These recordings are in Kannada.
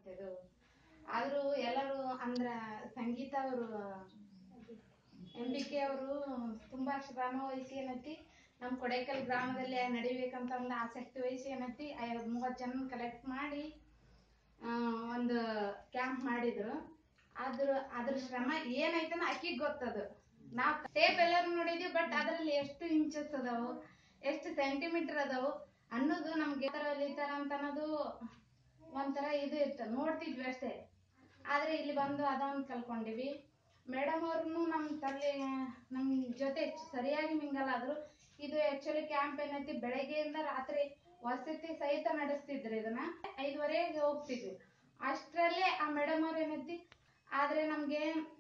ಮತ್ತೆದು ಆದ್ರೂ ಎಲ್ಲರೂ ಅಂದ್ರ ಸಂಗೀತ ಅವರು ಎಂಬಿಕೆ ಅವರು ತುಂಬಾ ಶ್ರಮ ವಹಿಸಿ ಏನೈತಿ ನಮ್ಮ ಕೊಡೇಕಲ್ ಗ್ರಾಮದಲ್ಲಿ ನಡಿಬೇಕಂತ ಒಂದು ಆಸಕ್ತಿ ವಹಿಸಿ ಏನೈತಿ ಮೂವತ್ತು ಜನ ಕಲೆಕ್ಟ್ ಮಾಡಿ ಆ, ಒಂದು ಕ್ಯಾಂಪ್ ಮಾಡಿದ್ರು ಅದ್ರ ಅದ್ರ ಶ್ರಮ ಏನೈತನ ಅಕ್ಕಿಗೆ ಗೊತ್ತದು ನಾವ್ ಟೇಪ್ ಎಲ್ಲರೂ ನೋಡಿದೀವಿ ಬಟ್ ಅದ್ರಲ್ಲಿ ಎಷ್ಟು ಇಂಚಸ್ ಅದಾವು ಎಷ್ಟು ಸೆಂಟಿಮೀಟರ್ ಅದಾವು ಅನ್ನೋದು ನಮ್ಗೆ ಈ ತರ ಈ ತರ ಅಂತ ಅನ್ನೋದು ಒಂಥರ ಇದು ಇತ್ತು ನೋಡ್ತಿದ್ವಿ ಅಷ್ಟೇ ಆದ್ರೆ ಇಲ್ಲಿ ಬಂದು ಅದೊಂದು ಕಲ್ಕೊಂಡಿವಿ ಮೇಡಮ್ ಅವ್ರು ನಮ್ಮ ತಲೆ ನಮ್ಮ ಜೊತೆ ಸರಿಯಾಗಿ ಮಿಂಗಲ್ ಆದ್ರು ಇದು ಆಕ್ಚುಲಿ ಕ್ಯಾಂಪ್ ಏನೈತಿ ಬೆಳಗ್ಗೆಯಿಂದ ರಾತ್ರಿ ವಸತಿ ಸಹಿತ ನಡೆಸ್ತಿದ್ರು ಇದನ್ನ ಐದುವರೆಗೆ ಹೋಗ್ತಿದ್ವಿ ಅಷ್ಟರಲ್ಲೇ ಆ ಮೇಡಮ್ ಅವ್ರು ಏನೈತಿ ಆದ್ರೆ ನಮ್ಗೆ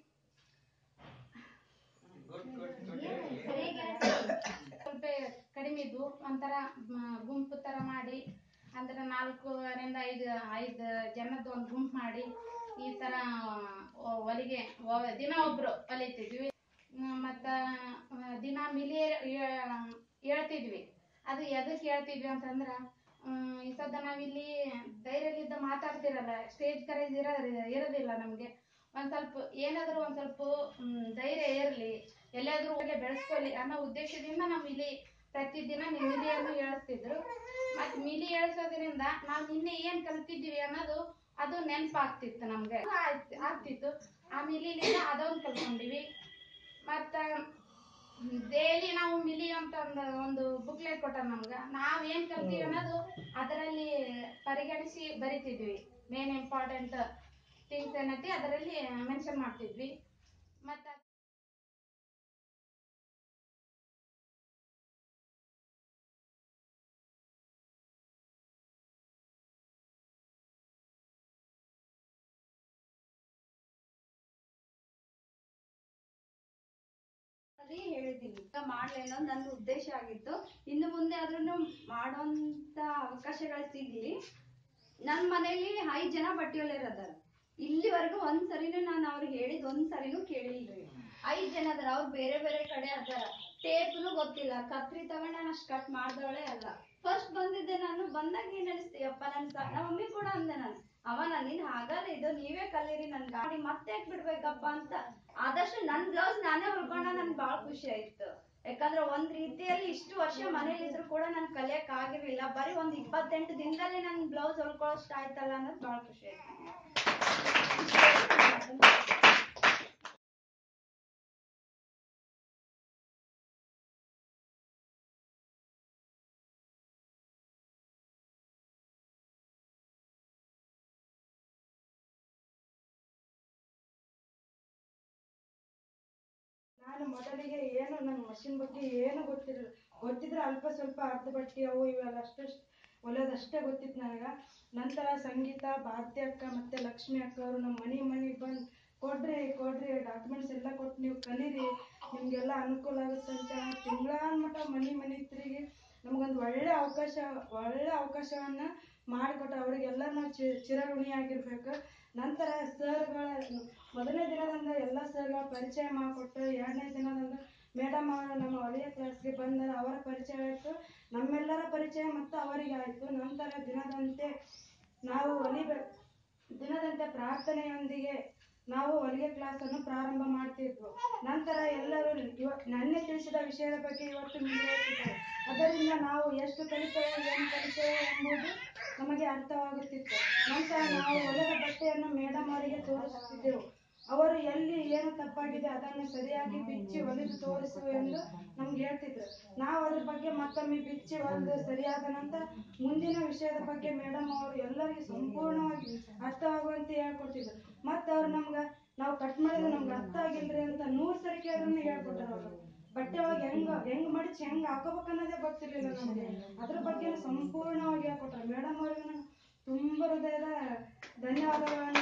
ಸ್ವಲ್ಪ ಕಡಿಮೆ ಇದ್ವು ಒಂಥರ ಮ, ಗುಂಪು ತರ ಮಾಡಿ ಅಂದ್ರೆ ನಾಲ್ಕೂವರೆಯಿಂದ ಐದು ಐದು ಜನದ ಒಂದು ಗುಂಪು ಮಾಡಿ ಈ ತರ ಆ, ಹೊಲಿಗೆ ಒ- ದಿನ ಒಬ್ರು ಹೊಲಿತಿದ್ವಿ ಮ್, ಮತ್ತ ಆ, ದಿನ ಮಿಲಿ ಏ- ಹೇಳ್ತಿದ್ವಿ ಅದು ಎದಕ್ಕೆ ಹೇಳ್ತಿದ್ವಿ ಅಂತಂದ್ರ ಹ್ಮ್, ಈ ಸದ್ದ ನಾವಿಲ್ಲಿ ಧೈರ್ಯದಿಂದ ಮಾತಾಡ್ತಿರಲ್ಲ ಸ್ಟೇಜ್ ಕರೇಜ್ ಇರೋ ಇರೋದಿಲ್ಲ ನಮ್ಗೆ ಒಂದ್ ಸ್ವಲ್ಪ ಏನಾದ್ರು ಒಂದ್ ಸ್ವಲ್ಪ ಹ್ಮ್, ಧೈರ್ಯ ಇರ್ಲಿ ಎಲ್ಲಾದ್ರೂ ಹೋಗಿ ಬೆಳೆಸ್ಕೊಳ್ಳಿ ಅನ್ನೋ ಉದ್ದೇಶದಿಂದ ನಾವು ಇಲ್ಲಿ ಪ್ರತಿದಿನ ನಿಮ್ ಮಿಲಿಯನ್ನು ಹೇಳಿಸ್ತಿದ್ರು ಮತ್ ಮಿಲಿ ಹೇಳ್ಸೋದ್ರಿಂದ ನಾವು ನಿನ್ನೆ ಏನ್ ಕಲ್ತಿದ್ದೀವಿ ಅನ್ನೋದು ಅದು ನೆನಪಾಗ್ತಿತ್ತು ನಮ್ಗೆ ಆಯ್ತ್- ಆಗ್ತಿತ್ತು ಆ ಮಿಲಿಲಿಂದ ಅದೊಂದು ಕಲ್ಕೊಂಡಿವಿ ಮತ್ತ ಡೈಲಿ ನಾವು ಮಿಲಿ ಅಂತ ಒಂದು ಒಂದು ಬುಕ್ಲೆಟ್ ಕೊಟ್ಟಾರ ನಮ್ಗ ನಾವ್ ಏನ್ ಕಲ್ತೀವಿ ಅನ್ನೋದು ಅದರಲ್ಲಿ ಪರಿಗಣಿಸಿ ಬರಿತಿದ್ವಿ ಮೇನ್ ಇಂಪಾರ್ಟೆಂಟ್ ಥಿಂಗ್ಸ್ ಏನೈತಿ ಅದರಲ್ಲಿ ಮೆನ್ಷನ್ ಮಾಡ್ತಿದ್ವಿ ಮತ್ತ ಅಲ್ಲಿ ಹೇಳಿದ್ದೀನಿ ಈಗ ಮಾಡ್ಲಿ ಅನ್ನೋದು ನನ್ನ ಉದ್ದೇಶ ಆಗಿತ್ತು ಇನ್ನು ಮುಂದೆ ಆದ್ರೂ ಮಾಡೋಂತ ಅವಕಾಶಗಳು ಸಿಗ್ಲಿ ನನ್ನ ಮನೇಲಿ ಐದ್ ಜನ ಬಟ್ಟೆಯಲ್ಲಿರೋದಾರ ಅದಾರ ಇಲ್ಲಿವರೆಗೂ ಒಂದ್ ಸರಿನೂ ನಾನು ಅವ್ರಿಗೆ ಹೇಳಿದ್ ಒಂದ್ ಸರಿನೂ ಕೇಳಿಲ್ರಿ ಐದ್ ಜನ ಅದಾರ ಅವ್ರು ಬೇರೆ ಬೇರೆ ಕಡೆ ಅದಾರ ಟೇಪ್ನು ಗೊತ್ತಿಲ್ಲ ಕತ್ರಿ ತಗೊಂಡ್ ನಾನು ಅಷ್ಟ್ ಕಟ್ ಮಾಡ್ದವಳೆ ಅಲ್ಲ ಫಸ್ಟ್ ಬಂದಿದ್ದೆ ನಾನು ಬಂದಾಗ ಏನ್ ಅನಿಸ್ತೀಯಪ್ಪ ನನ್ ಸ- ನಮ್ಮ ಮಮ್ಮಿ ಕೂಡ ಅಂದೆ ನಾನು ಅವ ನನ್ನಿನ್ ಹಾಗಲ್ಲ ಇದು ನೀವೇ ಕಲೀರಿ ನನ್ ಗಾಡಿ ಮತ್ತೆ ಯಾಕೆ ಬಿಡ್ಬೇಕಪ್ಪ ಅಂತ ಆದಷ್ಟು ನನ್ ಬ್ಲೌಸ್ ನಾನೇ ಹೊಲ್ಕೊಂಡ ನನ್ಗೆ ಬಾಳ ಖುಷಿ ಆಯ್ತು ಯಾಕಂದ್ರೆ ಒಂದ್ ರೀತಿಯಲ್ಲಿ ಇಷ್ಟು ವರ್ಷ ಮನೇಲಿ ಇದ್ರು ಕೂಡ ನನ್ ಕಲಿಯಕ್ ಆಗಿರ್ಲಿಲ್ಲ ಬರೀ ಒಂದ್ ಇಪ್ಪತ್ತೆಂಟು ದಿನದಲ್ಲಿ ನನ್ ಬ್ಲೌಸ್ ಹೊಲ್ಕೊಳ್ಳೋಷ್ಟ ಆಯ್ತಲ್ಲ ಅನ್ನೋದು ಬಾಳ ಖುಷಿ ಆಯ್ತು ನಾನು ಮೊದಲಿಗೆ ಏನು ನನ್ನ ಮಷಿನ್ ಬಗ್ಗೆ ಏನು ಗೊತ್ತಿರಲಿಲ್ಲ ಗೊತ್ತಿದ್ರೆ ಅಲ್ಪ ಸ್ವಲ್ಪ ಅರ್ಧ ಬಟ್ಟಿ ಅವು ಇವೆಲ್ಲ ಅಷ್ಟೇ ಹೊಲಿಯೋದಷ್ಟೇ ಗೊತ್ತಿತ್ತು ನನಗೆ ನಂತರ ಸಂಗೀತ ಭಾರತಿ ಅಕ್ಕ ಮತ್ತು ಲಕ್ಷ್ಮಿ ಅಕ್ಕ ಅವರು ನಮ್ಮ ಮನೆ ಮನೆಗೆ ಬಂದು ಕೊಡ್ರಿ ಕೊಡ್ರಿ ಡಾಕ್ಯುಮೆಂಟ್ಸ್ ಎಲ್ಲ ಕೊಟ್ಟು ನೀವು ಕಲೀರಿ ನಿಮಗೆಲ್ಲ ಅನುಕೂಲ ಆಗುತ್ತೆ ಅಂತ ತಿಂಗಳ ಮಟ್ಟ ಮನೆ ಮನೆ ತಿರುಗಿ ನಮಗೊಂದು ಒಳ್ಳೆ ಅವಕಾಶ ಒಳ್ಳೆ ಅವಕಾಶವನ್ನ ಮಾಡಿಕೊಟ್ರು ಅವರಿಗೆಲ್ಲ ನಾವು ಚಿ ಚಿರಋಣಿಯಾಗಿರ್ಬೇಕು ನಂತರ ಸರ್ಗಳ ಮೊದಲನೇ ದಿನದಂದು ಎಲ್ಲ ಸರ್ಗಳ ಪರಿಚಯ ಮಾಡಿಕೊಟ್ಟು ಎರಡನೇ ದಿನದಂದು ಮೇಡಮ್ ಅವರು ನಮ್ಮ ಒಳ್ಳೆಯ ಕ್ಲಾಸ್ಗೆ ಬಂದರೆ ಅವರ ಪರಿಚಯ ಆಯಿತು ನಮ್ಮೆಲ್ಲರ ಪರಿಚಯ ಮತ್ತು ಅವರಿಗೆ ಆಯಿತು ನಂತರ ದಿನದಂತೆ ನಾವು ಹೊಲಿಬೇಕು ದಿನದಂತೆ ಪ್ರಾರ್ಥನೆಯೊಂದಿಗೆ ನಾವು ಹೊಲಿಗೆ ಕ್ಲಾಸನ್ನು ಪ್ರಾರಂಭ ಮಾಡ್ತಿದ್ವು ನಂತರ ಎಲ್ಲರೂ ಇವ ನನ್ನೆ ತಿಳಿಸಿದ ವಿಷಯದ ಬಗ್ಗೆ ಇವತ್ತು ನಿಮಗೆ ಹೇಳ್ತಿದ್ದಾರೆ ಅದರಿಂದ ನಾವು ಎಷ್ಟು ಕಲಿತೇವೆ ಏನು ಕಲಿತೇವೆ ಎಂಬುದು ನಮಗೆ ಅರ್ಥವಾಗುತ್ತಿತ್ತು ನಂತರ ನಾವು ಹೊಲದ ಬಟ್ಟೆಯನ್ನು ಮೇಡಮ್ ಅವರಿಗೆ ತೋರಿಸುತ್ತಿದ್ದೆವು ಅವರು ಎಲ್ಲಿ ಏನು ತಪ್ಪಾಗಿದೆ ಅದನ್ನು ಸರಿಯಾಗಿ ಬಿಚ್ಚಿ ಹೊಲಿದು ತೋರಿಸು ಎಂದು ನಮ್ಗೆ ಹೇಳ್ತಿದ್ರು ನಾವು ಅದ್ರ ಬಗ್ಗೆ ಮತ್ತೊಮ್ಮೆ ಬಿಚ್ಚಿ ಹೊಲಿದು ಸರಿಯಾದ ನಂತರ ಮುಂದಿನ ವಿಷಯದ ಬಗ್ಗೆ ಮೇಡಮ್ ಅವರು ಎಲ್ಲರಿಗೂ ಸಂಪೂರ್ಣವಾಗಿ ಅರ್ಥವಾಗುವಂತೆ ಹೇಳ್ಕೊಡ್ತಿದ್ರು ಮತ್ತೆ ಅವ್ರು ನಮ್ಗೆ ನಾವು ಕಟ್ ಮಾಡಿದ್ರೆ ನಮ್ಗೆ ಅರ್ಥ ಆಗಿಲ್ರಿ ಅಂತ ನೂರ್ ಸರಿ ಕೇಳಿದ್ರು ಹೇಳ್ಕೊಟ್ಟಾರ ಅವರು ಬಟ್ಟೆ ಒಳಗೆ ಹೆಂಗ ಹೆಂಗ್ ಮಡಿಚಿ ಹೆಂಗ್ ಹಾಕೋಬೇಕು ಅನ್ನೋದೇ ಗೊತ್ತಿರ್ಲಿಲ್ಲ ನಮ್ಗೆ ಅದ್ರ ಬಗ್ಗೆ ಸಂಪೂರ್ಣವಾಗಿ ಹೇಳ್ಕೊಟ್ಟಾರ ಮೇಡಮ್ ಅವ್ರಿಗೆ ನಾನು ತುಂಬಾ ಹೃದಯದ ಧನ್ಯವಾದಗಳನ್ನು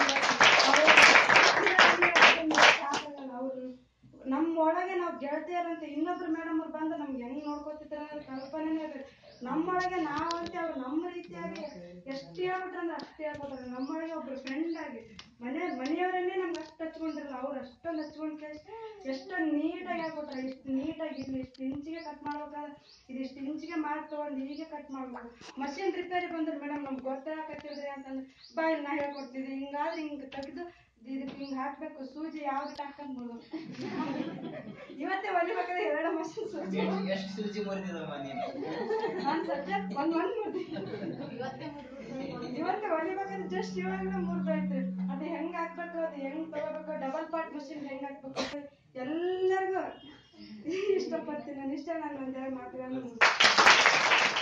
ಅವರು ನಮ್ಮ ಒಳಗೆ ನಾವು ಗೆಳತಿಯರಂತೆ ಇನ್ನೊಬ್ರು ಮೇಡಮ್ ಅವ್ರು ಬಂದು ನಮ್ಗೆ ಹೆಂಗ್ ನೋಡ್ಕೊತಿದ್ರ ಅನ್ನೋದು ಕಲ್ಪನೆನೇ ಇರಲಿಲ್ಲ ನಮ್ಮೊಳಗೆ ನಾವಂತೆ ಅವ್ರು ನಮ್ಮ ರೀತಿಯಾಗಿ ಎಷ್ಟು ಹೇಳ್ಬಿಟ್ರೆ ಅಂದ್ರೆ ಅಷ್ಟು ಹೇಳ್ಕೊಟ್ರೆ ನಮ್ಮೊಳಗೆ ಒಬ್ರು ಫ್ರೆಂಡ್ ಆಗಿ ಮನೆ ಮನೆಯವರನ್ನೇ ನಮ್ಗೆ ಅಷ್ಟು ಹಚ್ಕೊಂಡಿರಲ್ಲ ಅವ್ರು ಅಷ್ಟೊಂದು ಹಚ್ಕೊಂಡ್ ಕೇಳಿ ಎಷ್ಟು ನೀಟಾಗಿ ಹಾಕ್ಕೊಟ್ರೆ ಇಷ್ಟು ನೀಟಾಗಿ ಇಲ್ಲಿ ಇಷ್ಟು ಇಂಚಿಗೆ ಕಟ್ ಮಾಡ್ಬೇಕಾದ್ರೆ ಇದು ಇಷ್ಟು ಇಂಚಿಗೆ ಮಾಡಿ ತೊಗೊಂಡು ಹೀಗೆ ಕಟ್ ಮಾಡ್ಬೇಕು ಮಷಿನ್ ರಿಪೇರಿ ಬಂದ್ರೆ ಮೇಡಮ್ ನಮ್ಗೆ ಗೊತ್ತಾಗತ್ತಿದ್ರಿ ಅಂತಂದ್ರೆ ಬಾ ಇಲ್ಲಿ ನಾ ಹೇಳ್ಕೊಡ್ತಿದ್ದೆ ಹಿಂಗಾದ್ರೆ ಹಿಂಗೆ ತೆಗೆದು ಇದಕ್ಕೆ ಹಿಂಗೆ ಹಾಕ್ಬೇಕು ಸೂಜಿ ಯಾವ್ದು ಹಾಕಂಬೋದು ಇವತ್ತೇ ಹೊಲಿಬೇಕಾದ್ರೆ ಎರಡು ಮಷಿನ್ ಸೂಜಿ ಎಷ್ಟು ಸೂಜಿ ಮುರಿದಿದಮ್ಮ ನೀನು ಒಂದ್ ಸಬ್ಜೆಕ್ಟ್ ಒಂದ್ ಒಂದ್ ಮುರ್ದಿ ಇವತ್ತೇ ಮುರ್ದ್ರು. ಇವತ್ತು ಹೊಲಿಬೇಕಾದ್ರೆ ಜಸ್ಟ್ ಇವಾಗಲೇ ಮುರ್ದೈತೆ ಅದು ಹೆಂಗ್ ಹಾಕ್ಬೇಕು ಅದು ಹೆಂಗ್ ತಗೋಬೇಕು ಡಬಲ್ ಪಾರ್ಟ್ ಮಷಿನ್ ಹೆಂಗ್ ಹಾಕ್ಬೇಕು ಅಂತ ಎಲ್ಲರಿಗೂ ಇಷ್ಟಪಡ್ತೀನಿ ನಾನು ಇಷ್ಟ ನಾನು ಒಂದೆರಡು ಮಾತುಗಳನ್ನು ಮುಗಿಸ್ತೀನಿ.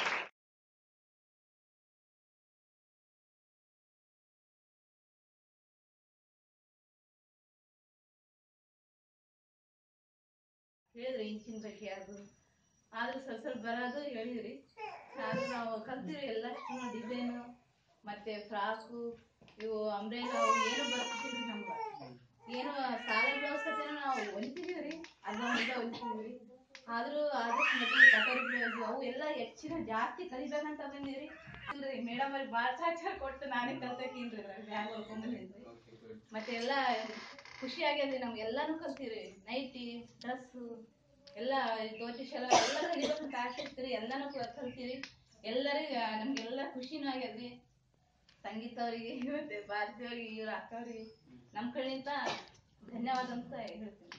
ಹೇಳಿದ್ರಿ ಇಂಚಿನ ಬಗ್ಗೆ ಅದು ಆದ್ರೆ ಸ್ವಲ್ಪ ಸ್ವಲ್ಪ ಬರೋದು ಹೇಳಿದ್ರಿ ಆದ್ರೆ ನಾವು ಕಲ್ತಿವಿ ಎಲ್ಲಷ್ಟು ಡಿಸೈನು ಮತ್ತೆ ಫ್ರಾಕು ಇವು ಅಂಬ್ರೆಲಾ ಅವು ಏನು ಬರ್ತಿದ್ರಿ ನಮ್ಗೆ ಏನು ಸಾಲ ವ್ಯವಸ್ಥೆ ನಾವು ಹೊಲಿತಿದೀವಿ ರೀ ಅರ್ಧ ಮುರ್ಧ ಹೊಲಿತಿದೀವಿ ಆದ್ರೂ ಆದಷ್ಟು ಮತ್ತೆ ಕಟೋರಿ ಬ್ಲೌಸ್ ಅವು ಎಲ್ಲ ಹೆಚ್ಚಿನ ಜಾಸ್ತಿ ಕಲಿಬೇಕಂತ ಬಂದೀವಿ ಇಲ್ರಿ ಮೇಡಮ್ ಅವ್ರಿಗೆ ಭಾಳ ಸಹಕಾರ ಕೊಟ್ಟು ನಾನೇ ಕಲ್ತಕ್ಕೀನ್ರಿ ಬ್ಯಾಗ್ ಹೊಲ್ಕೊಂಬಂದಿನ್ರಿ ಮತ್ತೆ ಎಲ್ಲ ಖುಷಿ ಆಗ್ಯದ್ರಿ ನಮ್ಗೆ ಎಲ್ಲಾನು ಕಲ್ತೀವ್ರಿ ನೈಟಿ ಡ್ರೆಸ್ಸು ಎಲ್ಲ ದೋತಿ ಶಲ ಎಲ್ಲ ಕಲಿಬೇಕಂತ ಆಸೆ ಇತ್ತು ರೀ ಎಲ್ಲಾನು ಕ- ಕಲ್ತೀವಿ ಎಲ್ಲರಿಗೆ ನಮ್ಗೆಲ್ಲ ಖುಷಿನೂ ಆಗ್ಯದ್ರಿ ಸಂಗೀತ ಅವರಿಗೆ ಮತ್ತೆ ಭಾರತಿ ಅವರಿಗೆ ಇವ್ರ ಅಕ್ಕ ಅವ್ರಿಗೆ ನಮ್ಮ ಕಡೆಯಿಂದ ಧನ್ಯವಾದ ಅಂತ ಹೇಳ್ತೀನಿ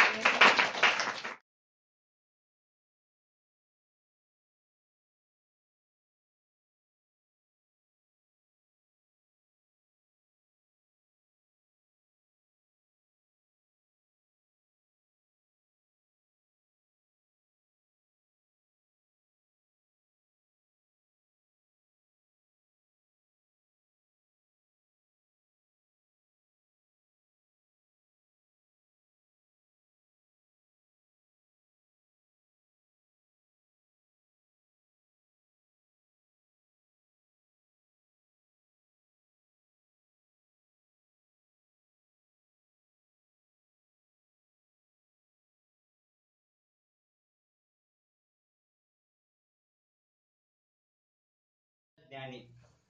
ಜ್ಞಾನಿ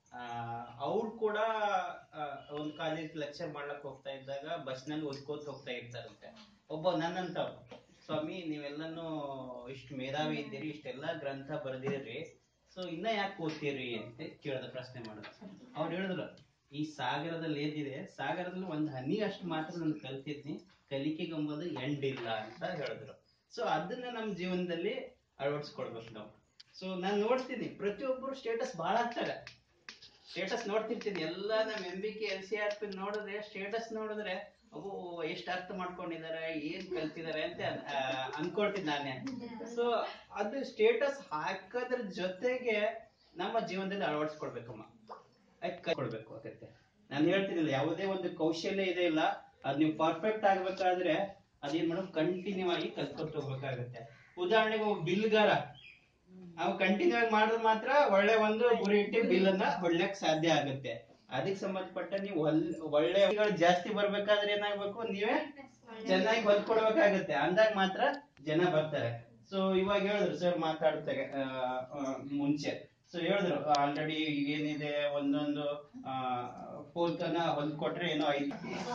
ಅವ್ರು ಕೂಡ ಆ, ಒಂದು ಕಾಲೇಜ್ ಲೆಕ್ಚರ್ ಮಾಡ್ಲಕ್ ಹೋಗ್ತಾ ಇದ್ದಾಗ ಬಸ್ ನಲ್ಲಿ ಓದ್ಕೋತ ಹೋಗ್ತಾ ಇರ್ತಾರಂತೆ ಒಬ್ಬ ನನ್ನಂತ ಸ್ವಾಮಿ ನೀವೆಲ್ಲನೂ ಇಷ್ಟು ಮೇಧಾವಿ ಇದ್ದೀರಿ ಇಷ್ಟೆಲ್ಲ ಗ್ರಂಥ ಬರ್ದಿರಿ ಸೊ ಇನ್ನ ಯಾಕೆ ಓದ್ತೀರಿ ಅಂತ ಕೇಳ್ದ ಪ್ರಶ್ನೆ ಮಾಡಿದ್ರು ಅವ್ರು ಹೇಳಿದ್ರು ಈ ಸಾಗರದಲ್ಲಿ ಏನಿದೆ ಸಾಗರದಲ್ಲಿ ಒಂದು ಹನಿ ಅಷ್ಟು ಮಾತ್ರ ನಾನು ಕಲ್ತಿದ್ನಿ ಕಲಿಕೆಗೆಂಬುದು ಎಂಡ್ ಇಲ್ಲ ಅಂತ ಹೇಳಿದ್ರು ಸೊ ಅದನ್ನ ನಮ್ಮ ಜೀವನದಲ್ಲಿ ಅಳವಡಿಸ್ಕೊಳ್ಬೇಕು ನಾವು ಸೊ ನಾನ್ ನೋಡ್ತೀನಿ ಪ್ರತಿಯೊಬ್ಬರು ಸ್ಟೇಟಸ್ ಬಹಳ ಹಾಕ್ತಾರೆ ಸ್ಟೇಟಸ್ ನೋಡ್ತಿರ್ತೀನಿ ಎಲ್ಲ ನಮ್ಮ M B K L C R P ನೋಡಿದ್ರೆ ಸ್ಟೇಟಸ್ ನೋಡಿದ್ರೆ ಅವು ಎಷ್ಟು ಅರ್ಥ ಮಾಡ್ಕೊಂಡಿದ್ದಾರೆ ಏನ್ ಕಲ್ತಿದ್ದಾರೆ ಅಂತ ಆ, ಅನ್ಕೊಳ್ತೀನಿ ನಾನೇ ಸೊ ಅದು ಸ್ಟೇಟಸ್ ಹಾಕೋದ್ರ ಜೊತೆಗೆ ನಮ್ಮ ಜೀವನದಲ್ಲಿ ಅಳವಡಿಸ್ಕೊಡ್ಬೇಕಮ್ಮ ಆಯ್ತು ಕೊಡ್ಬೇಕು ಆಗತ್ತೆ ನಾನು ಹೇಳ್ತೀನಿಲ್ಲ ಯಾವುದೇ ಒಂದು ಕೌಶಲ್ಯ ಇದೆ ಇಲ್ಲ ಅದ್ ನೀವು ಪರ್ಫೆಕ್ಟ್ ಆಗ್ಬೇಕಾದ್ರೆ ಅದೇನ್ ಮಾಡೋದು ಕಂಟಿನ್ಯೂ ಆಗಿ ಕಲ್ತ್ಕೊತ ಹೋಗ್ಬೇಕಾಗತ್ತೆ ಉದಾಹರಣೆಗೆ ಒಬ್ಬ ಬಿಲ್ಗಾರ ನಾವು ಕಂಟಿನ್ಯೂ ಆಗಿ ಮಾಡಿದ್ರೆ ಮಾತ್ರ ಒಳ್ಳೆ ಒಂದು ಗುರಿ ಇಟ್ಟು ಬಿಲ್ ಅನ್ನ ಹೊಡ್ಲಿಕ್ ಸಾಧ್ಯ ಆಗುತ್ತೆ ಅದಕ್ಕೆ ಸಂಬಂಧಪಟ್ಟ ನೀವು ಒಲ್- ಒಳ್ಳೆ ಅಂಕಗಳು ಜಾಸ್ತಿ ಬರ್ಬೇಕಾದ್ರೆ ಏನಾಗ್ಬೇಕು ನೀವೇ ಚೆನ್ನಾಗಿ ಹೊಲ್ಕೊಡ್ಬೇಕಾಗತ್ತೆ ಅಂದಾಗ ಮಾತ್ರ ಜನ ಬರ್ತಾರೆ ಸೊ ಇವಾಗ ಹೇಳಿದ್ರು ಸರ್ ಮಾತಾಡ್ತಾರೆ ಆ, ಆ, ಮುಂಚೆ ಸೊ ಹೇಳಿದ್ರು ಆಲ್ರೆಡಿ ಏನಿದೆ ಒಂದೊಂದು ಪೋಲ್ಕನ ಹೊಲ್ಕೊಟ್ರೆ ಏನೋ ಐದು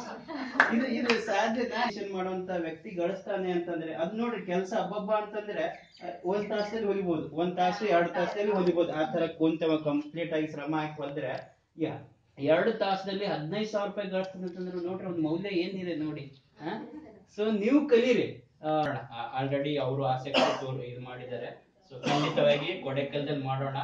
ಇದು ಇದು ಸಾಧ್ಯನಾ Action ಮಾಡುವಂತ ವ್ಯಕ್ತಿ ಗಳಿಸ್ತಾನೆ ಅಂತಂದ್ರೆ ಅದ್ ನೋಡ್ರಿ ಕೆಲಸ ಹಬ್ಬಬ್ಬ ಅಂತಂದ್ರೆ ಆ, ಒಂದ್ ತಾಸಲ್ಲಿ ಹೊಲಿಬಹುದು ಒಂದ್ ತಾಸು ಎರಡ್ ತಾಸಲ್ಲಿ ಹೊಲಿಬಹುದು ಆ ತರ ಕುಂತವ ಕಂಪ್ಲೀಟ್ ಆಗಿ ಶ್ರಮ ಹಾಕಿ ಹೊಲಿದ್ರೆ ಯಾ ಎರಡು ತಾಸದಲ್ಲಿ ಹದಿನೈದು ಸಾವಿರ ರೂಪಾಯಿ ಗಳಿಸ್ತಾನೆ ಅಂತಂದ್ರೆ ನೋಡ್ರಿ ಒಂದ್ ಮೌಲ್ಯ ಏನಿದೆ ನೋಡಿ ಸೊ ನೀವು ಕಲೀರಿ ಆಲ್ರೆಡಿ ಅವರು ಆಸಕ್ತಿ ತೋರ್ ಇದು ಮಾಡಿದ್ದಾರೆ ಸೊ ಖಂಡಿತವಾಗಿ ಕೊಡೆಕಲ್ದಲ್ಲಿ ಮಾಡೋಣ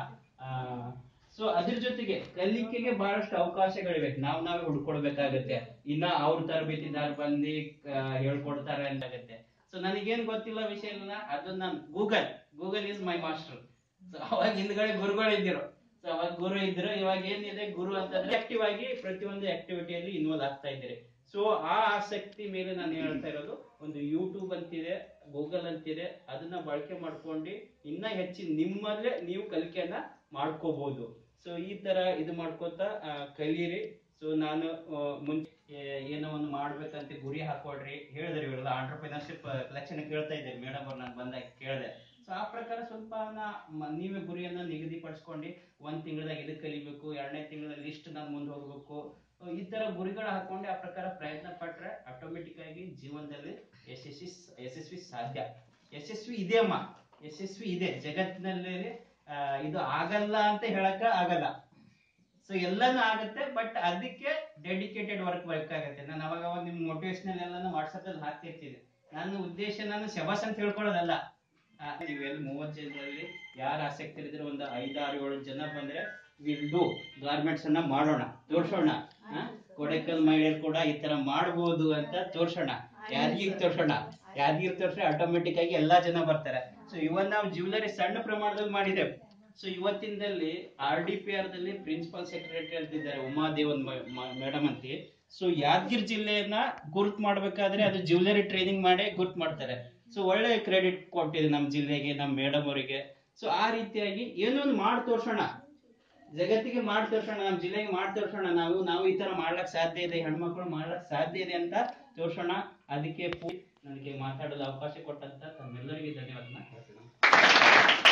ಸೊ ಅದ್ರ ಜೊತೆಗೆ ಕಲಿಕೆಗೆ ಬಹಳಷ್ಟು ಅವಕಾಶಗಳಿವೆ ನಾವ್ ನಾವೇ ಹುಡ್ಕೊಡ್ಬೇಕಾಗತ್ತೆ ಇನ್ನ ಅವ್ರ ತರಬೇತಿದಾರ ಬಂದು ಆ, ಹೇಳ್ಕೊಡ್ತಾರೆ ಅಂತಾಗತ್ತೆ ಸೊ ನನಗೇನ್ ಗೊತ್ತಿಲ್ಲ ವಿಷಯ ಇಲ್ಲ ಅದನ್ನ ನಾನು Google Google is my master so ಅವಾಗ ಹಿಂದ್ಗಡೆ ಗುರುಗಳು ಇದ್ದಿರು ಸೊ ಅವಾಗ ಗುರು ಇದ್ರು ಇವಾಗ ಏನಿದೆ ಗುರು ಅಂತಂದ್ರೆ ಆಕ್ಟಿವ್ ಆಗಿ ಪ್ರತಿಯೊಂದು ಆಕ್ಟಿವಿಟಿಯಲ್ಲಿ ಇನ್ವಾಲ್ವ್ ಆಗ್ತಾ ಇದ್ದೀರಿ ಸೊ ಆ ಆಸಕ್ತಿ ಮೇಲೆ ನಾನು ಹೇಳ್ತಾ ಇರೋದು ಒಂದು ಯೂಟ್ಯೂಬ್ ಅಂತಿದೆ ಗೂಗಲ್ ಅಂತಿದೆ ಅದನ್ನ ಬಳಕೆ ಮಾಡ್ಕೊಂಡು ಇನ್ನ ಹೆಚ್ಚಿನ ನಿಮ್ಮಲ್ಲೇ ನೀವು ಕಲಿಕೆಯನ್ನ ಮಾಡ್ಕೋಬಹುದು ಸೊ ಈ ತರ ಇದು ಮಾಡ್ಕೋತಾ ಆ, ಕಲೀರಿ ಸೊ ನಾನು ಆ, ಮುಂಚೆ ಏ- ಏನೋ ಒಂದು ಮಾಡ್ಬೇಕಂತ ಗುರಿ ಹಾಕೊಡ್ರಿ ಹೇಳಿದ್ರಿ ಇವೆಲ್ಲ ಆಂಟರ್ಪ್ರಿನರ್ಶಿಪ್ ಲಕ್ಷಣ ಕೇಳ್ತಾ ಇದ್ದೆ ಮೇಡಮ್ ಅವ್ರು ನಾನು ಬಂದಾಗ ಕೇಳಿದೆ ಸೊ ಆ ಪ್ರಕಾರ ಸ್ವಲ್ಪ ನಾ- ಮ- ನೀವೇ ಗುರಿಯನ್ನ ನಿಗದಿಪಡಿಸ್ಕೊಂಡು ಒಂದ್ ತಿಂಗಳದಾಗ ಇದಕ್ಕೆ ಕಲಿಬೇಕು ಎರಡನೇ ತಿಂಗಳಲ್ಲಿ ಇಷ್ಟು ನಾನು ಮುಂದೆ ಹೋಗ್ಬೇಕು ಸೊ ಈ ತರ ಗುರಿಗಳು ಹಾಕೊಂಡು ಆ ಪ್ರಕಾರ ಪ್ರಯತ್ನ ಪಟ್ರೆ ಆಟೋಮೆಟಿಕ್ ಆಗಿ ಜೀವನದಲ್ಲಿ ಯಶಸ್ವಿ ಯಶಸ್ವಿ ಸಾಧ್ಯ ಯಶಸ್ವಿ ಇದೆ ಅಮ್ಮ ಯಶಸ್ವಿ ಇದೆ ಜಗತ್ತಿನಲ್ಲಿ ಆ, ಇದು ಆಗಲ್ಲ ಅಂತ ಹೇಳಕ ಆಗಲ್ಲ ಸೊ ಎಲ್ಲಾನು ಆಗತ್ತೆ ಬಟ್ ಅದಕ್ಕೆ ಡೆಡಿಕೇಟೆಡ್ ವರ್ಕ್ ಬೇಕಾಗತ್ತೆ ನಾನು ಅವಾಗ ಅವಾಗ ನಿಮ್ ಮೋಟಿವೇಶನಲ್ ಎಲ್ಲಾನು ವಾಟ್ಸಪ್ ಅಲ್ಲಿ ಹಾಕ್ತಿರ್ತೀನಿ ನನ್ನ ಉದ್ದೇಶ ನಾನು ಶಬಾಸ್ ಅಂತ ಹೇಳ್ಕೊಳ್ಳೋದಲ್ಲ ಆ, ನೀವೆಲ್ಲ ಮೂವತ್ ಜನರಲ್ಲಿ ಯಾರು ಆಸಕ್ತಿ ಇದ್ರೆ ಒಂದು ಐದಾರು ಏಳು ಜನ ಬಂದ್ರೆ ವಿಲ್ ಡೂ ಗಾರ್ಮೆಂಟ್ಸ್ ಅನ್ನ ಮಾಡೋಣ ತೋರ್ಸೋಣ ಆ? ಕೊಡೈಕಲ್ ಮಹಿಳೆಯರು ಕೂಡ ಈ ತರ ಮಾಡಬಹುದು ಅಂತ ತೋರ್ಸೋಣ ಯಾದಗಿರಿ ತೋರ್ಸೋಣ ಯಾದಗಿರಿ ತೋರ್ಸ್ರೆ ಆಟೋಮೆಟಿಕ್ ಆಗಿ ಎಲ್ಲಾ ಜನ ಬರ್ತಾರೆ ಸೊ ಇವನ್ ನಾವು ಜ್ಯುವೆಲರಿ ಸಣ್ಣ ಪ್ರಮಾಣದಲ್ಲಿ ಮಾಡಿದ್ದೇವೆ ಸೊ ಇವತ್ತಿನದಲ್ಲಿ ಆರ್ ಡಿ ಪಿ ಆರ್ ದಲ್ಲಿ ಪ್ರಿನ್ಸಿಪಲ್ ಸೆಕ್ರೆಟರಿ ಅಂತಿದ್ದಾರೆ ಉಮಾದೇವನ್ ಮೇಡಮ್ ಅಂತ ಸೊ ಯಾದಗಿರಿ ಜಿಲ್ಲೆಯನ್ನ ಗುರುತ್ ಮಾಡ್ಬೇಕಾದ್ರೆ ಅದು ಜ್ಯುವೆಲರಿ ಟ್ರೈನಿಂಗ್ ಮಾಡಿ ಗುರುತ್ ಮಾಡ್ತಾರೆ ಸೊ ಒಳ್ಳೆ ಕ್ರೆಡಿಟ್ ಕೊಟ್ಟಿದೆ ನಮ್ಮ ಜಿಲ್ಲೆಗೆ ನಮ್ಮ ಮೇಡಮ್ ಅವರಿಗೆ ಸೊ ಆ ರೀತಿಯಾಗಿ ಏನೋ ಒಂದು ಮಾಡಿ ತೋರ್ಸೋಣ ಜಗತ್ತಿಗೆ ಮಾಡಿ ತೋರ್ಸೋಣ ನಮ್ಮ ಜಿಲ್ಲೆಗೆ ಮಾಡಿ ತೋರ್ಸೋಣ ನಾವು ನಾವು ಈ ತರ ಮಾಡ್ಲಕ್ ಸಾಧ್ಯ ಇದೆ ಹೆಣ್ಮಕ್ಳು ಮಾಡ್ಲಕ್ ಸಾಧ್ಯ ಇದೆ ಅಂತ ತೋರ್ಸೋಣ ಅದಕ್ಕೆ ಪೂ- ನನಗೆ ಮಾತಾಡಲು ಅವಕಾಶ ಕೊಟ್ಟಂತ ತಮ್ಮೆಲ್ಲರಿಗೆ ಧನ್ಯವಾದನ ಹೇಳ್ತೀನಿ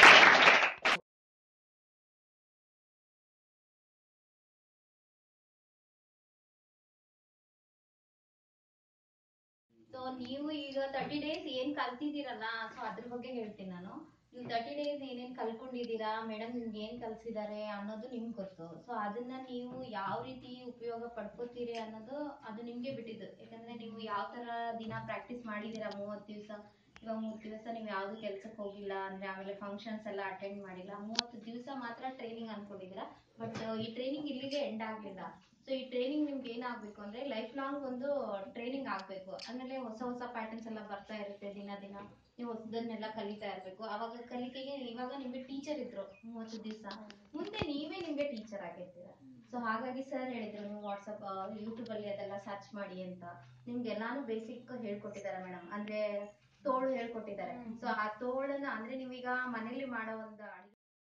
ಸೊ ನೀವು ಈಗ ತರ್ಟಿ ಡೇಸ್ ಏನ್ ಕಲ್ತಿದ್ದೀರಲ್ಲ ಸೊ ಅದ್ರ ಬಗ್ಗೆ ಹೇಳ್ತೀನಿ ನಾನು ನೀವು ತರ್ಟಿ ಡೇಸ್ ಏನೇನ್ ಕಲ್ಕೊಂಡಿದ್ದೀರಾ ಮೇಡಮ್ ನಿಮ್ಗೆ ಏನ್ ಕಲ್ಸಿದ್ದಾರೆ ಅನ್ನೋದು ನಿಮ್ಗೆ ಗೊತ್ತು ಸೊ ಅದನ್ನ ನೀವು ಯಾವ ರೀತಿ ಉಪಯೋಗ ಪಡ್ಕೋತೀರಿ ಅನ್ನೋದು ಅದು ನಿಮ್ಗೆ ಬಿಟ್ಟಿದ್ದು ಯಾಕಂದ್ರೆ ನೀವು ಯಾವ ತರ ದಿನ ಪ್ರಾಕ್ಟೀಸ್ ಮಾಡಿದೀರಾ ಮೂವತ್ತು ದಿವಸ ಇವಾಗ ಮೂವತ್ತು ದಿವಸ ನೀವು ಯಾವ್ದು ಕೆಲ್ಸಕ್ಕೆ ಹೋಗಿಲ್ಲ ಅಂದ್ರೆ ಆಮೇಲೆ ಫಂಕ್ಷನ್ಸ್ ಎಲ್ಲ ಅಟೆಂಡ್ ಮಾಡಿಲ್ಲ ಮೂವತ್ತು ದಿವಸ ಮಾತ್ರ ಟ್ರೈನಿಂಗ್ ಅನ್ಕೊಂಡಿದ್ದೀರಾ ಬಟ್ ಈ ಟ್ರೈನಿಂಗ್ ಇಲ್ಲಿಗೆ ಎಂಡ್ ಆಗ್ಲಿಲ್ಲ ಸೊ ಈ ಟ್ರೈನಿಂಗ್ ನಿಮ್ಗೆ ಏನಾಗ್ಬೇಕು ಅಂದ್ರೆ ಲೈಫ್ ಲಾಂಗ್ ಒಂದು ಟ್ರೈನಿಂಗ್ ಆಗ್ಬೇಕು ಆಮೇಲೆ ಹೊಸ ಹೊಸ ಪ್ಯಾಟರ್ನ್ಸ್ ಎಲ್ಲ ಬರ್ತಾ ಇರುತ್ತೆ ದಿನ ದಿನ ನೀವು ಹೊಸದನ್ನೆಲ್ಲ ಕಲಿತಾ ಇರ್ಬೇಕು ಅವಾಗ ಕಲಿಕೆಗೆ ಇವಾಗ ನಿಮ್ಗೆ ಟೀಚರ್ ಇದ್ರು ಮೂವತ್ತು ದಿವಸ ಮುಂದೆ ನೀವೇ ನಿಮ್ಗೆ ಟೀಚರ್ ಆಗಿರ್ತೀರ ಸೊ ಹಾಗಾಗಿ ಸರ್ ಹೇಳಿದ್ರು ನೀವು ವಾಟ್ಸಪ್ ಯೂಟ್ಯೂಬ್ ಅಲ್ಲಿ ಅದೆಲ್ಲ ಸರ್ಚ್ ಮಾಡಿ ಅಂತ ನಿಮ್ಗೆ ಎಲ್ಲಾನು ಬೇಸಿಕ್ ಹೇಳ್ಕೊಟ್ಟಿದ್ದಾರೆ ಮೇಡಮ್ ಅಂದ್ರೆ ತೋಳು ಹೇಳ್ಕೊಟ್ಟಿದ್ದಾರೆ ಸೊ ಆ ತೋಳನ್ನ ಅಂದ್ರೆ ನೀವೀಗ ಮನೇಲಿ ಮಾಡೋ ಒಂದು ಅಡಿಗೆ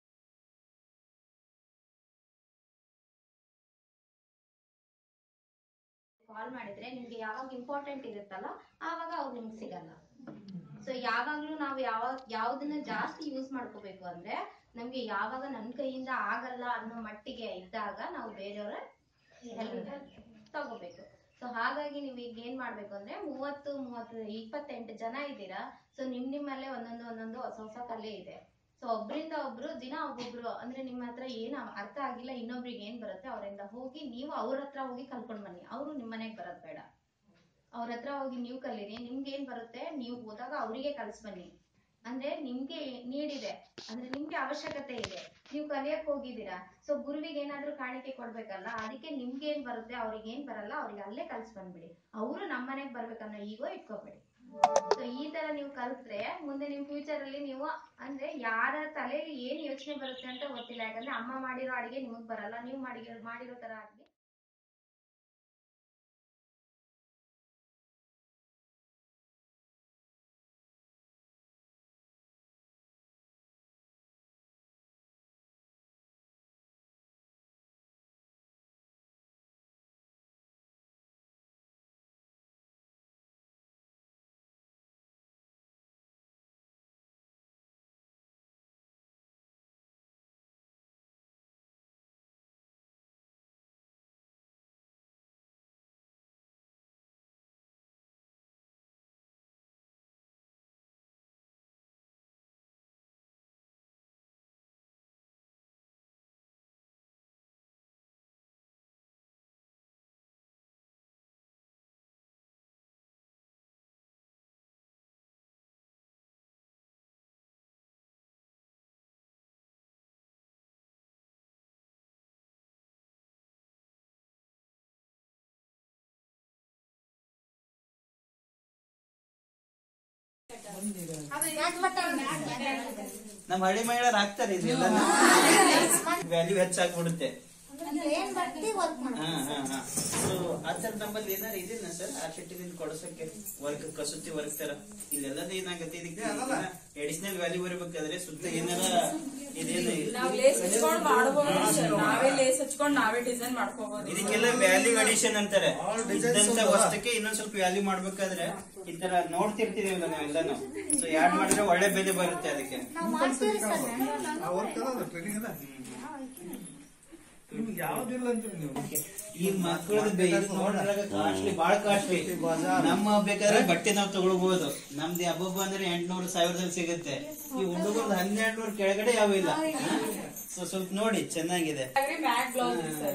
ಕಾಲ್ ಮಾಡಿದ್ರೆ ನಿಮ್ಗೆ ಯಾವಾಗ ಇಂಪಾರ್ಟೆಂಟ್ ಇರುತ್ತಲ್ಲ ಆವಾಗ ಅವ್ರು ನಿಮ್ಗೆ ಸಿಗಲ್ಲ ಸೊ ಯಾವಾಗ್ಲೂ ನಾವು ಯಾವಾಗ ಯಾವ್ದನ್ನ ಜಾಸ್ತಿ ಯೂಸ್ ಮಾಡ್ಕೋಬೇಕು ಅಂದ್ರೆ ನಮ್ಗೆ ಯಾವಾಗ ನನ್ ಕೈಯಿಂದ ಆಗಲ್ಲ ಅನ್ನೋ ಮಟ್ಟಿಗೆ ಇದ್ದಾಗ ನಾವು ಬೇರೆಯವರ ಹೆಲ್ಪ್ ತಗೋಬೇಕು ಸೊ ಹಾಗಾಗಿ ನೀವು ಈಗ ಏನ್ ಮಾಡ್ಬೇಕು ಅಂದ್ರೆ ಮೂವತ್ತು ಮೂವತ್ತು ಇಪ್ಪತ್ತೆಂಟು ಜನ ಇದ್ದೀರಾ ಸೊ ನಿಮ್ ನಿಮ್ಮಲ್ಲೇ ಒಂದೊಂದು ಒಂದೊಂದು ಹೊಸ ಹೊಸ ಕಲೆ ಇದೆ ಸೊ ಒಬ್ರಿಂದ ಒಬ್ರು ದಿನ ಒಬ್ಬೊಬ್ರು ಅಂದ್ರೆ ನಿಮ್ಮ ಹತ್ರ ಏನ್ ಅರ್ಥ ಆಗಿಲ್ಲ ಇನ್ನೊಬ್ರಿಗೆ ಏನ್ ಬರುತ್ತೆ ಅವರಿಂದ ಹೋಗಿ ನೀವು ಅವ್ರ ಹತ್ರ ಹೋಗಿ ಕಲ್ಕೊಂಡ್ ಬನ್ನಿ ಅವರು ನಿಮ್ ಮನೆಗ್ ಬರೋದ್ ಬೇಡ ಅವ್ರ ಹತ್ರ ಹೋಗಿ ನೀವು ಕಲೀರಿ ನಿಮ್ಗೆ ಏನ್ ಬರುತ್ತೆ ನೀವು ಹೋದಾಗ ಅವರಿಗೆ ಕಲ್ಸ್ ಬನ್ನಿ ಅಂದ್ರೆ ನಿಮ್ಗೆ ನೀಡಿದೆ ಅಂದ್ರೆ ನಿಮ್ಗೆ ಅವಶ್ಯಕತೆ ಇದೆ ನೀವು ಕಲಿಯಕ್ ಹೋಗಿದ್ದೀರಾ ಸೊ ಗುರುವಿಗೆ ಏನಾದ್ರೂ ಕಾಣಿಕೆ ಕೊಡ್ಬೇಕಲ್ಲ ಅದಕ್ಕೆ ನಿಮ್ಗೆ ಏನ್ ಬರುತ್ತೆ ಅವ್ರಿಗೆ ಏನ್ ಬರಲ್ಲ ಅವ್ರಿಗೆ ಅಲ್ಲೇ ಕಲ್ಸ್ ಬಂದ್ಬಿಡಿ ಅವರು ನಮ್ಮ ಮನೆಗ್ ಬರ್ಬೇಕನ್ನೋ ಈಗೋ ಇಟ್ಕೋಬೇಡಿ ಸೊ ಈ ತರ ನೀವು ಕಲ್ತ್ರೆ ಮುಂದೆ ನಿಮ್ ಫ್ಯೂಚರ್ ಅಲ್ಲಿ ನೀವು ಅಂದ್ರೆ ಯಾರ ತಲೆಯಲ್ಲಿ ಏನ್ ಯೋಚನೆ ಬರುತ್ತೆ ಅಂತ ಗೊತ್ತಿಲ್ಲ ಯಾಕಂದ್ರೆ ಅಮ್ಮ ಮಾಡಿರೋ ಅಡಿಗೆ ನಿಮಗ್ ಬರಲ್ಲ ನೀವು ಮಾಡಿರೋ ಮಾಡಿರೋ ತರ ಅಡಿಗೆ ನಮ್ಮ ಹಳ್ಳಿ ಮಹಿಳೆಯರು ಹಾಕ್ತಾರೆ ಇದೆಲ್ಲ ವ್ಯಾಲ್ಯೂ ಹೆಚ್ಚಾಗ್ಬಿಡುತ್ತೆ ಹಾ ಹಾ ಹಾ ಸೊ ಆ ಥರ ನಮ್ಮಲ್ಲಿ ಏನಾರು ಇದೆನಾ ಸರ್ ಆ ಶೆಟ್ಟಿನಿಂದ ಕೊಡ್ಸಕ್ಕೆ ವರ್ಕ್ ಕಸೂತಿ ವರ್ಕ್ ತರ ಇಲ್ಲೆಲ್ಲದ ಏನಾಗತ್ತೆ ಇದಕ್ಕೆ ಎಡಿಷನಲ್ ವ್ಯಾಲ್ಯೂ ಬರಬೇಕಾದ್ರೆ ಸುತ್ತ ಏನಾರ ಇದೇನು ನಾವ್ ಲೇಸ್ ಹಚ್ಕೊಂಡ್ ಮಾಡ್ಬೋದು ಸರ್ ನಾವೇ ಲೇಸ್ ಹಚ್ಕೊಂಡ್ ನಾವೇ ಡಿಸೈನ್ ಮಾಡ್ಕೋಬಹುದು ಇದಕ್ಕೆಲ್ಲ ವ್ಯಾಲ್ಯೂ ಅಡಿಷನ್ ಅಂತಾರೆ ಇದ್ದಂತ ವಸ್ತುಕ್ಕೆ ಇನ್ನೊಂದ್ ಸ್ವಲ್ಪ ವ್ಯಾಲ್ಯೂ ಮಾಡ್ಬೇಕಾದ್ರೆ ಈ ತರ ನೋಡ್ತಿರ್ತೀವಲ್ಲ ನಾವೆಲ್ಲಾನು ಸೊ ಯಾಡ್ ಮಾಡಿದ್ರೆ ಒಳ್ಳೆ ಬೆಲೆ ಬರುತ್ತೆ ಅದಕ್ಕೆ ಈ ಮಕ್ಕಳದ ನೋಡಿದಾಗ ಕಾಸ್ಟ್ಲಿ ಬಾಳ ಕಾಸ್ಟ್ಲಿ ನಮ್ಮ ಬೇಕಾದ್ರೆ ಬಟ್ಟೆ ನಾವ್ ತಗೊಳ್ಬಹುದು ನಮ್ದು ಹಬ್ಬಬ್ಬ ಅಂದ್ರೆ ಎಂಟ್ನೂರು ಸಾವಿರದಲ್ಲಿ ಸಿಗುತ್ತೆ ಈ ಹುಡುಗರ್ದು ಹನ್ನೆರಡು ನೂರು ಕೆಳಗಡೆ ಯಾವ ಇಲ್ಲ ಸೊ ಸ್ವಲ್ಪ ನೋಡಿ ಚೆನ್ನಾಗಿದೆ mat blouse sir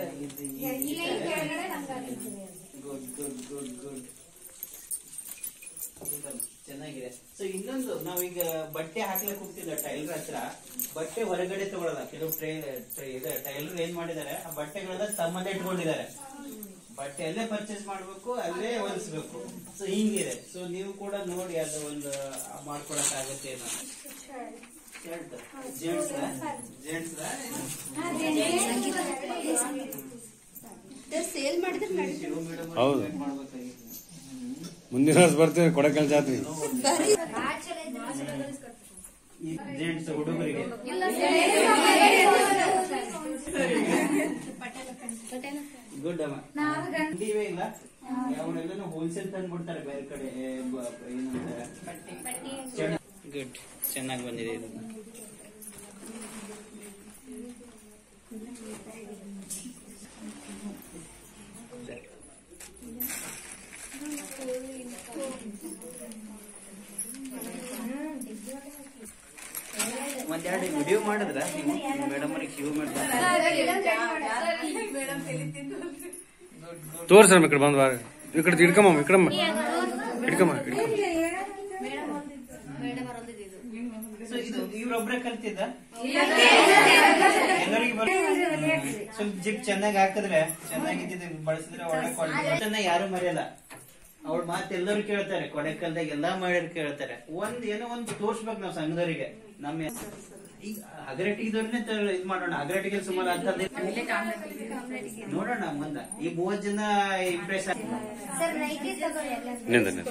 good good good good ಚೆನ್ನಾಗಿದೆ ಸೊ ಇನ್ನೊಂದು ನಾವೀಗ ಬಟ್ಟೆ ಹಾಕ್ಲಿಕ್ಕೆ ಹೋಗ್ತಿಲ್ಲ ಟೈಲರ್ ಹತ್ರ ಬಟ್ಟೆ ಹೊರಗಡೆ ತಗೊಳಲ್ಲ ಕೆಲವು ಟ್ರೈ ಇದೆ ಟೈಲರ್ ಏನ್ ಮಾಡಿದ್ದಾರೆ ಆ ಬಟ್ಟೆಗಳೆಲ್ಲ ತಮ್ಮಲ್ಲೇ ಇಟ್ಕೊಂಡಿದ್ದಾರೆ ಬಟ್ಟೆ ಅಲ್ಲೇ ಪರ್ಚೇಸ್ ಮಾಡ್ಬೇಕು ಅಲ್ಲೇ ಹೊಲಿಸ್ಬೇಕು ಸೊ ಹಿಂಗಿದೆ ಸೊ ನೀವು ಕೂಡ ನೋಡಿ ಅದು ಒಂದು ಮಾಡ್ಕೊಳಕ್ ಆಗುತ್ತೆ ಏನೋ ಜೆಂಟ್ಸ್ ಜೆಂಟ್ಸ್ ಸೇಲ್ ಮಾಡಿದ್ರೆ ಹೌದು. ಮುಂದಿನ ವರ್ಷ ಬರ್ತೀವಿ ಕೊಡಕಲ್ ಜಾತ್ರೆ ಜೆಂಟ್ಸ್ ಹುಡುಗರಿಗೆ ಗುಡ್ ಅಮ್ಮ ಇವೆ ಇಲ್ಲ ಅವನ್ನೆಲ್ಲ ಹೋಲ್ಸೇಲ್ ತಂದು ಬಿಡ್ತಾರೆ ಬೇರೆ ಕಡೆ ಏ, ಬ- ಏನಂತಾರೆ ಗುಡ್ ಚೆನ್ನಾಗಿ ಬಂದಿದೆ ಇದು ಒಂದೆರಡು ವಿಡಿಯೋ ಮಾಡಿದ್ರ ನೀವು ಮೇಡಮ್ ಅವ್ರಿಗೆ ಕ್ಯೂ ಮಾಡಿದ್ರ ತೋರ್ಸಮ್ಮ ಈ ಕಡೆ ಬಂದ್ ಬಾರ ಈ ಕಡೆ ಹಿಡ್ಕಮ್ಮ ಈ ಕಡೆ ಹಿಡ್ಕಮ್ಮ ಹಿಡ್ಕಮ್ಮ ಸೊ ಇದು ಇವ್ರೊಬ್ರೆ ಕಲ್ತಿದ್ದ ಎಲ್ಲರಿಗೂ ಬರ್- ಸ್ವಲ್ಪ ಜಿಪ್ ಚೆನ್ನಾಗಿ ಹಾಕಿದ್ರೆ ಚೆನ್ನಾಗಿದ್ದಿದೆ ಬಳಸಿದ್ರೆ ಒಳ್ಳೆ ಕ್ವಾಲಿಟಿ ಚೆನ್ನಾಗಿ ಯಾರು ಮರೆಯಲ್ಲ ಅವ್ರ ಮಾತು ಎಲ್ಲರೂ ಕೇಳ್ತಾರೆ ಕೊಡೆಕಲ್ದಾಗ ಎಲ್ಲಾ ಮಾಡಿರ್ ಕೇಳ್ತಾರೆ ಒಂದ್ ಏನೋ ಒಂದ್ ತೋರ್ಸ್ಬೇಕು ನಾವ್ ಸಂಘದವರಿಗೆ ನಮ್ಮ ಈಗ ಅಗರಟಿಗಿದವ್ರನ್ನೇ ಇದ್ ಮಾಡೋಣ ಅಗರಟಿಗೆ ಸುಮಾರು ಅಂತಂದ್ರೆ ನೋಡೋಣ ಮುಂದ ಈ ಮೂವತ್ ಜನ ಇಂಪ್ರೆಸ್ ನಿಂದ ನಿಂದ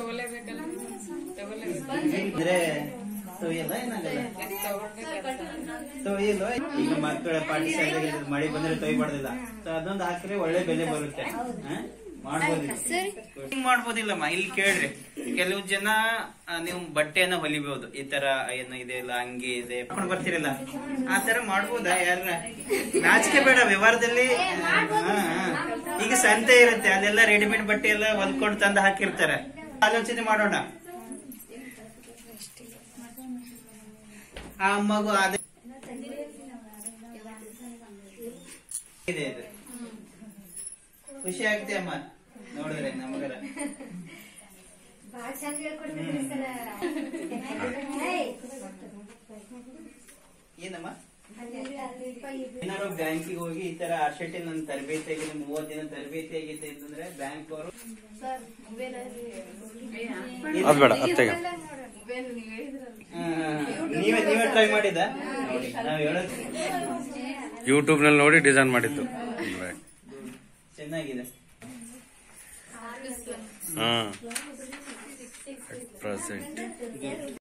ಇದ್ರೆ ತೊಯ್ಯಲ್ಲ ಏನಾಗಲ್ಲ ತೊಯ್ಯಲ್ಲ ಈಗ ಮಕ್ಕಳ ಪಾಠಶಾಲೆಗೆ ಇದು ಮಳೆ ಬಂದ್ರೆ ತೊಯ್ಬಾರ್ದಿಲ್ಲ ಸೊ ಅದೊಂದು ಹಾಕಿದ್ರೆ ಒಳ್ಳೆ ಬೆಲೆ ಬರುತ್ತೆ ಹ? ಮಾಡ್ಬೋದಿಲ್ಲ ಹಿಂಗ್ ಮಾಡ್ಬೋದಿಲ್ಲಮ್ಮ ಇಲ್ಲಿ ಕೇಳ್ರಿ ಕೆಲವು ಜನ ಆ, ನೀವು ಬಟ್ಟೆಯನ್ನ ಹೊಲಿಬಹುದು ಈ ತರ ಏನು ಇದೆ ಇಲ್ಲ ಹಂಗೆ ಇದೆ ಮಾಡ್ಕೊಂಡ್ ಬರ್ತಿರಲ್ಲ ಆ ತರ ಮಾಡ್ಬೋದಾ ಯಾರ ನಾಚಿಕೆ ಬೇಡ ವ್ಯವಹಾರದಲ್ಲಿ ಹಾ, ಹಾ. ಈಗ ಸಂತೆ ಇರುತ್ತೆ ಅಲ್ಲೆಲ್ಲ ರೆಡಿಮೇಡ್ ಬಟ್ಟೆ ಎಲ್ಲ ಹೊಲ್ಕೊಂಡು ತಂದು ಹಾಕಿರ್ತಾರೆ ಆಲೋಚನೆ ಮಾಡೋಣ ಆ ಮಗು ಅದೇ ಇದೆ ಇದು ಖುಷಿ ಆಗ್ತೆ ಅಮ್ಮ ನೋಡಿದ್ರೆ ನಮಗರ ಏನಮ್ಮ ಏನಾದ್ರು ಬ್ಯಾಂಕಿಗೆ ಹೋಗಿ ಈ ತರ ಆರ್ಶೆಟಿ ನನ್ನ ತರಬೇತಿ ಆಗಿದೆ ಮೂವತ್ತು ದಿನ ತರಬೇತಿ ಆಗಿದೆ ಅಂತಂದ್ರೆ ಬ್ಯಾಂಕ್ ಅವರು ಅದ್ ಬೇಡ ಅತ್ತೆಗೆ ನೀವೇ ನೀವೇ ಟ್ರೈ ಮಾಡಿದ ನೋಡಿ ನಾವ್ ಹೇಳೋದು ಯೂಟ್ಯೂಬ್ ನಲ್ಲಿ ನೋಡಿ ಡಿಸೈನ್ ಮಾಡಿದ್ದು ಚೆನ್ನಾಗಿದೆ ಹಾ ಪ್ರೆಸೆಂಟ್